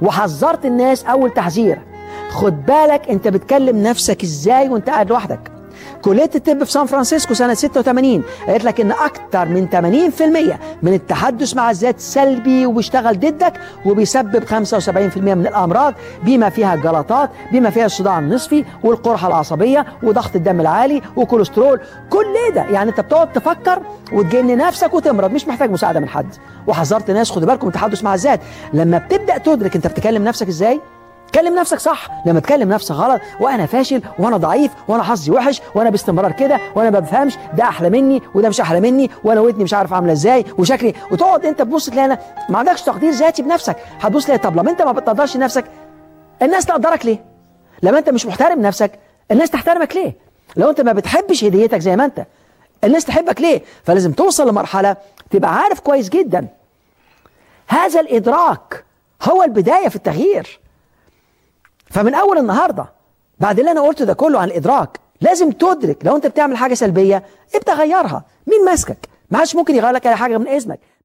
وحذرت الناس اول تحذير خد بالك انت بتكلم نفسك ازاي وانت قاعد لوحدك كلية الطب في سان فرانسيسكو سنة 86 قالت لك ان اكتر من 80% من التحدث مع الذات سلبي وبيشتغل ضدك وبيسبب 75% من الامراض بما فيها الجلطات بما فيها الصداع النصفي والقرحة العصبية وضغط الدم العالي وكوليسترول كل ده يعني انت بتقعد تفكر وتجن نفسك وتمرض مش محتاج مساعدة من حد وحذرت ناس خدوا بالكم من التحدث مع الذات لما بتبدأ تدرك انت بتكلم نفسك ازاي كلم نفسك صح لما تكلم نفسك غلط وانا فاشل وانا ضعيف وانا حظي وحش وانا باستمرار كده وانا ما بفهمش ده احلى مني وده مش احلى مني وانا ودني مش عارف عامله ازاي وشكلي وتقعد انت تبص تلاقي انا ما عندكش تقدير ذاتي بنفسك هتبص تلاقي طب لما انت ما بتقدرش نفسك الناس تقدرك ليه؟ لما انت مش محترم نفسك الناس تحترمك ليه؟ لو انت ما بتحبش هديتك زي ما انت الناس تحبك ليه؟ فلازم توصل لمرحله تبقى عارف كويس جدا هذا الادراك هو البدايه في التغيير فمن اول النهارده بعد اللي انا قلته ده كله عن الادراك لازم تدرك لو انت بتعمل حاجه سلبيه ابدا غيرها مين ماسكك ما حدش ممكن يغير لك اي حاجه من اذنك